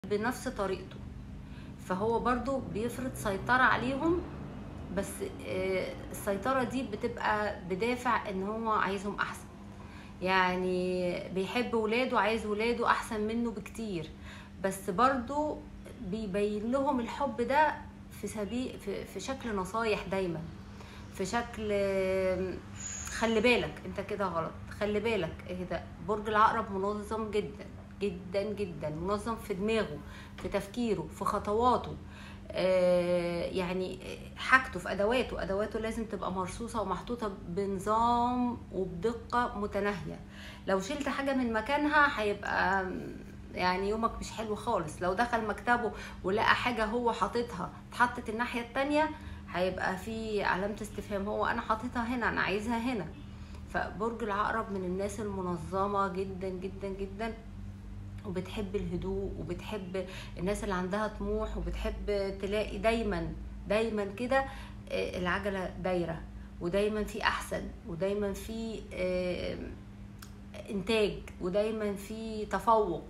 بنفس طريقته فهو برضو بيفرض سيطرة عليهم بس آه، السيطرة دي بتبقى بدافع ان هو عايزهم احسن يعني بيحب ولاده عايز ولاده احسن منه بكتير بس برضو بيبين لهم الحب ده في سبيل في, في شكل نصايح دايما في شكل آم، خلي بالك انت كده غلط خلي بالك ايه ده برج العقرب منظم جدا جدا جدا منظم في دماغه في تفكيره في خطواته آه، يعني حاجته في ادواته ادواته لازم تبقى مرصوصه ومحطوطه بنظام وبدقه متناهيه لو شلت حاجه من مكانها هيبقى يعني يومك مش حلو خالص لو دخل مكتبه ولقى حاجه هو حاططها اتحطت الناحيه التانية هيبقى في علامه استفهام هو انا حاططها هنا انا عايزها هنا فبرج العقرب من الناس المنظمه جدا جدا جدا وبتحب الهدوء وبتحب الناس اللي عندها طموح وبتحب تلاقي دايما دايما كده آه، العجله دايره ودايما في احسن ودايما في آه، انتاج ودايما في تفوق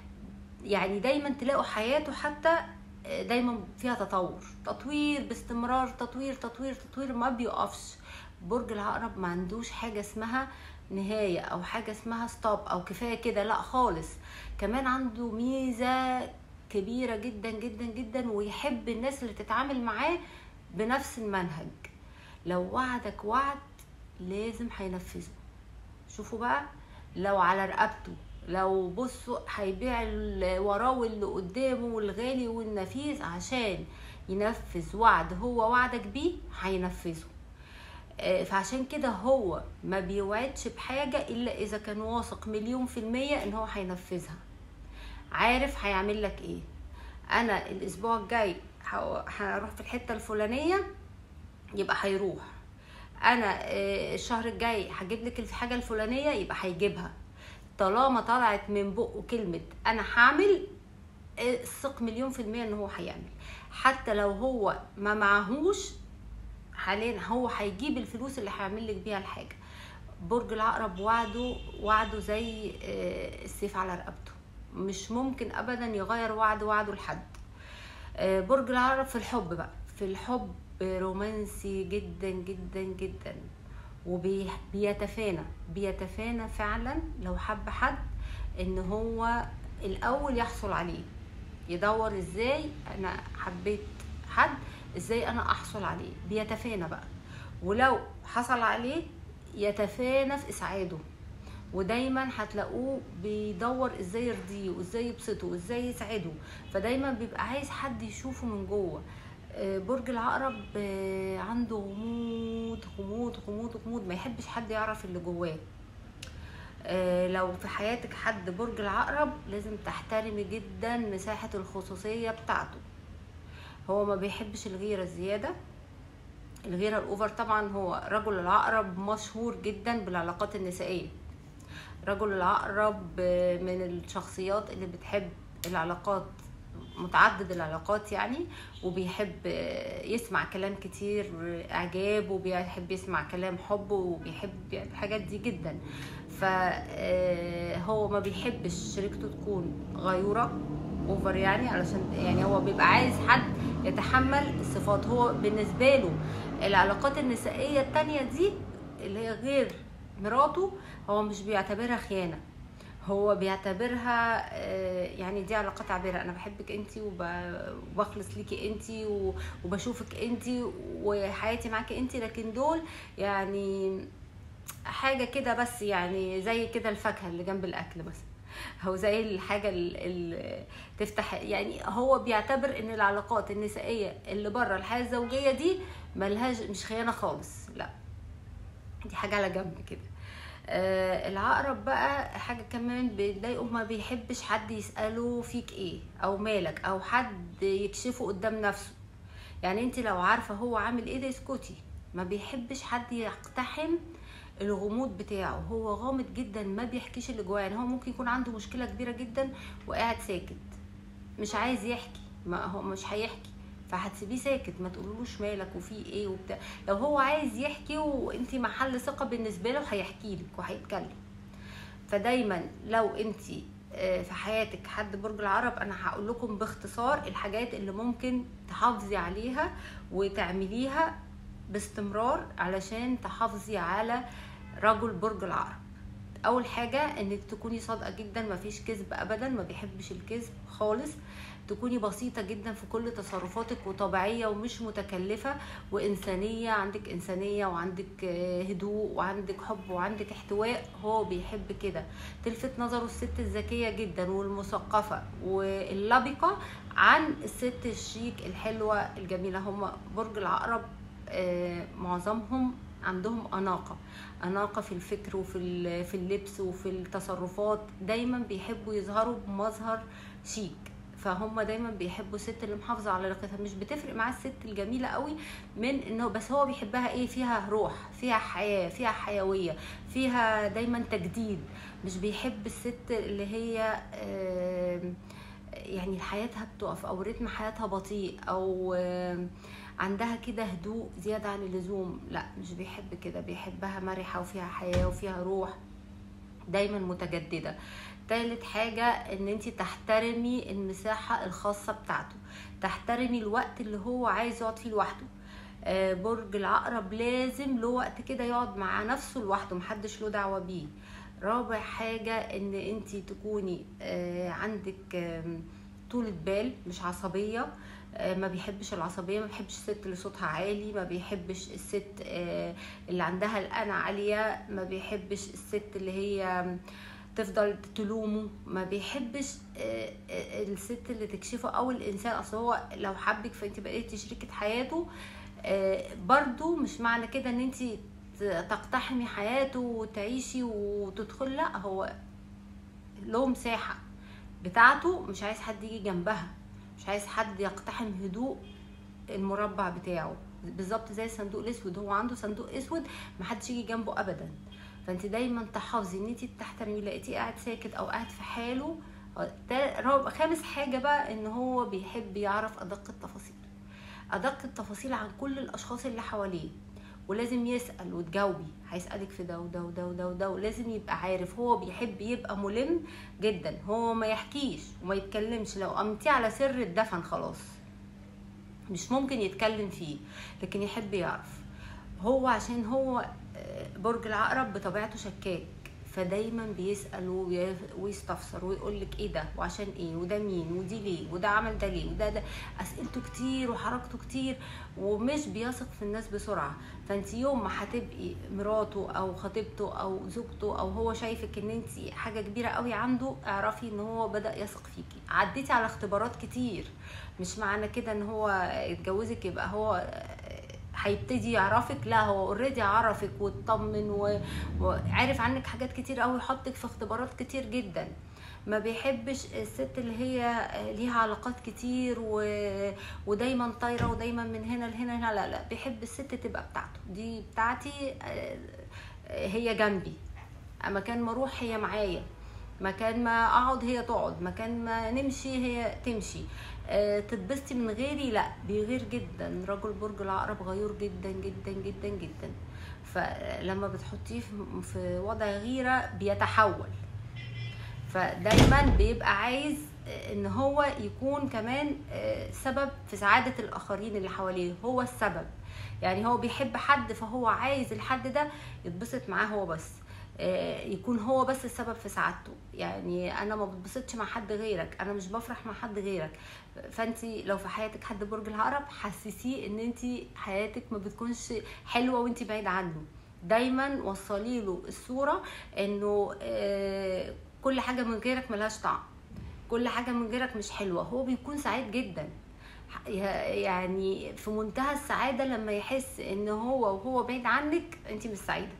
يعني دايما تلاقوا حياته حتى آه، دايما فيها تطور تطوير باستمرار تطوير تطوير تطوير ما بيقفش برج العقرب ما عندوش حاجه اسمها نهايه او حاجه اسمها ستوب او كفايه كده لا خالص كمان عنده ميزه كبيره جدا جدا جدا ويحب الناس اللي تتعامل معاه بنفس المنهج لو وعدك وعد لازم هينفذه شوفوا بقى لو على رقبته لو بصوا هيبيع اللي وراه واللي قدامه والغالي والنفيس عشان ينفذ وعد هو وعدك بيه هينفذه آه، فعشان كده هو ما بيوعدش بحاجة إلا إذا كان واثق مليون في المية إن هو هينفذها عارف هيعمل لك إيه أنا الأسبوع الجاي هو- هروح في الحتة الفلانية يبقى هيروح أنا آه، الشهر الجاي هجيب لك الحاجة الفلانية يبقى هيجيبها طالما طلعت من بقه كلمة أنا هعمل آه، ثق مليون في المية إن هو هيعمل حتى لو هو ما معهوش حاليا هو هيجيب الفلوس اللي هيعمل لك بيها الحاجه برج العقرب وعده وعده زي آه، السيف على رقبته مش ممكن ابدا يغير وعد وعده لحد آه، برج العقرب في الحب بقى في الحب رومانسي جدا جدا جدا وبيتفانى بيتفانى فعلا لو حب حد ان هو الاول يحصل عليه يدور ازاي انا حبيت حد ازاي انا احصل عليه بيتفانى بقى ولو حصل عليه يتفانى في اسعاده ودايما هتلاقوه بيدور ازاي يرضيه وازاي يبسطه وازاي يسعده فدايما بيبقى عايز حد يشوفه من جوه آه، برج العقرب آه، عنده غموض غموض غموض غموض ما يحبش حد يعرف اللي جواه آه، لو في حياتك حد برج العقرب لازم تحترمي جدا مساحة الخصوصية بتاعته هو ما بيحبش الغيرة الزيادة الغيرة الأوفر طبعا هو رجل العقرب مشهور جدا بالعلاقات النسائية رجل العقرب آه، من الشخصيات اللي بتحب العلاقات متعدد العلاقات يعني وبيحب آه، يسمع كلام كتير آه، اعجاب وبيحب يسمع كلام حب وبيحب الحاجات دي جدا فهو ما بيحبش شريكته تكون غيورة اوفر يعني علشان يعني هو بيبقى عايز حد يتحمل الصفات هو بالنسبة له العلاقات النسائية التانية دي اللي هي غير مراته هو مش بيعتبرها خيانة هو بيعتبرها آه، يعني دي علاقات عابرة انا بحبك انت وبخلص ليكي انت وبشوفك انت وحياتي معاكي انت لكن دول يعني حاجه كده بس يعني زي كده الفاكهه اللي جنب الاكل مثلا او زي الحاجه اللي تفتح يعني هو بيعتبر ان العلاقات النسائيه اللي بره الحياه الزوجيه دي ملهاش مش خيانه خالص لا دي حاجه على جنب كده آه العقرب بقى حاجه كمان بتضايقه ما بيحبش حد يساله فيك ايه او مالك او حد يكشفه قدام نفسه يعني انت لو عارفه هو عامل ايه ده اسكتي ما بيحبش حد يقتحم الغموض بتاعه هو غامض جدا ما بيحكيش اللي جواه يعني هو ممكن يكون عنده مشكله كبيره جدا وقاعد ساكت مش عايز يحكي ما هو مش هيحكي فهتسيبيه ساكت ما تقولوش مالك وفي ايه وبتاع لو هو عايز يحكي وانت محل ثقه بالنسبه له هيحكي لك وهيتكلم فدايما لو انت آه، في حياتك حد برج العقرب انا هقول لكم باختصار الحاجات اللي ممكن تحافظي عليها وتعمليها باستمرار علشان تحافظي على رجل برج العقرب اول حاجه انك تكوني صادقه جدا مفيش كذب ابدا ما بيحبش الكذب خالص تكوني بسيطة جدا في كل تصرفاتك وطبيعية ومش متكلفة وإنسانية عندك إنسانية وعندك آه، هدوء وعندك حب وعندك احتواء هو بيحب كده تلفت نظره الست الذكية جدا والمثقفة واللبقة عن الست الشيك الحلوة الجميلة هم برج العقرب آه، معظمهم عندهم أناقة أناقة في الفكر وفي ال- في اللبس وفي التصرفات دايما بيحبوا يظهروا بمظهر شيك فهم دايما بيحبوا الست اللي محافظه على علاقتها مش بتفرق معاه الست الجميله قوي من انه بس هو بيحبها ايه فيها روح فيها حياه فيها حيويه فيها دايما تجديد مش بيحب الست اللي هي آم، يعني حياتها بتقف او رتم حياتها بطيء او آم، عندها كده هدوء زياده عن اللزوم لا مش بيحب كده بيحبها مرحه وفيها حياه وفيها روح دايما متجدده تالت حاجة ان انت تحترمي المساحة الخاصة بتاعته تحترمي الوقت اللي هو عايز يقعد فيه لوحده آه، برج العقرب لازم له وقت كده يقعد مع نفسه لوحده محدش له دعوة بيه رابع حاجة ان انت تكوني آه، عندك آم، طولة بال مش عصبية آه، ما بيحبش العصبية ما بيحبش الست اللي صوتها عالي ما بيحبش الست آه، اللي عندها الأنا عالية ما بيحبش الست اللي هي تفضل تلومه ما بيحبش آه، آه، الست اللي تكشفه او الانسان اصل هو لو حبك فانت بقيتي شريكة حياته آه، برضو مش معنى كده ان انت تقتحمي حياته وتعيشي وتدخل لا هو له مساحة بتاعته مش عايز حد يجي جنبها مش عايز حد يقتحم هدوء المربع بتاعه بالظبط زي الصندوق الاسود هو عنده صندوق اسود محدش يجي جنبه ابدا فانت دايما تحافظي ان انت تحترمي لقيتيه قاعد ساكت او قاعد في حاله تا- رابع- خامس حاجه بقى ان هو بيحب يعرف ادق التفاصيل ادق التفاصيل عن كل الاشخاص اللي حواليه ولازم يسال وتجاوبي هيسالك في ده وده وده وده وده ولازم يبقى عارف هو بيحب يبقى ملم جدا هو ما يحكيش وما يتكلمش لو قمتيه على سر الدفن خلاص مش ممكن يتكلم فيه لكن يحب يعرف هو عشان هو آه، برج العقرب بطبيعته شكاك فدايما بيسال وبي- ويستفسر ويقول لك ايه ده وعشان ايه وده مين ودي ليه وده عمل ده ليه وده ده اسئلته كتير وحركته كتير ومش بيثق في الناس بسرعه فانت يوم ما هتبقي مراته او خطيبته او زوجته او هو شايفك ان انت حاجه كبيره قوي عنده اعرفي ان هو بدا يثق فيكي عديتي على اختبارات كتير مش معنى كده ان هو اتجوزك يبقى هو هيبتدي يعرفك لا هو اوريدي عرفك واطمن و- وعارف عنك حاجات كتير قوي يحطك في اختبارات كتير جدا ما بيحبش الست اللي هي ليها علاقات كتير و... ودايما طايره ودايما من هنا لهنا هنا لا لا بيحب الست تبقى بتاعته دي بتاعتي آه، هي جنبي مكان ما اروح هي معايا مكان ما اقعد هي تقعد مكان ما نمشي هي تمشي آه، تتبسطي من غيري لا بيغير جدا رجل برج العقرب غيور جدا جدا جدا جدا فلما بتحطيه في- في وضع غيره بيتحول فدايما بيبقى عايز ان هو يكون كمان آه، سبب في سعادة الاخرين اللي حواليه هو السبب يعني هو بيحب حد فهو عايز الحد ده يتبسط معاه هو بس آه، يكون هو بس السبب في سعادته يعني انا ما بتبسطش مع حد غيرك انا مش بفرح مع حد غيرك فانت لو في حياتك حد برج العقرب حسسيه ان انت حياتك ما بتكونش حلوه وانت بعيد عنه دايما وصلي له الصوره انه آه، كل حاجه من غيرك ملهاش طعم كل حاجه من غيرك مش حلوه هو بيكون سعيد جدا يعني في منتهى السعاده لما يحس ان هو وهو بعيد عنك انت مش سعيده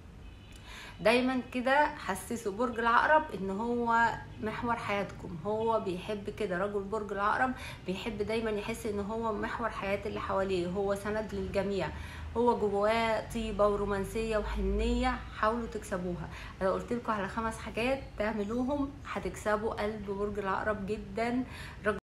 دايما كده حسسوا برج العقرب ان هو محور حياتكم هو بيحب كده رجل برج العقرب بيحب دايما يحس ان هو محور حياة اللي حواليه هو سند للجميع هو جواه طيبة ورومانسية وحنية حاولوا تكسبوها انا قلت لكم على خمس حاجات تعملوهم هتكسبوا قلب برج العقرب جدا رجل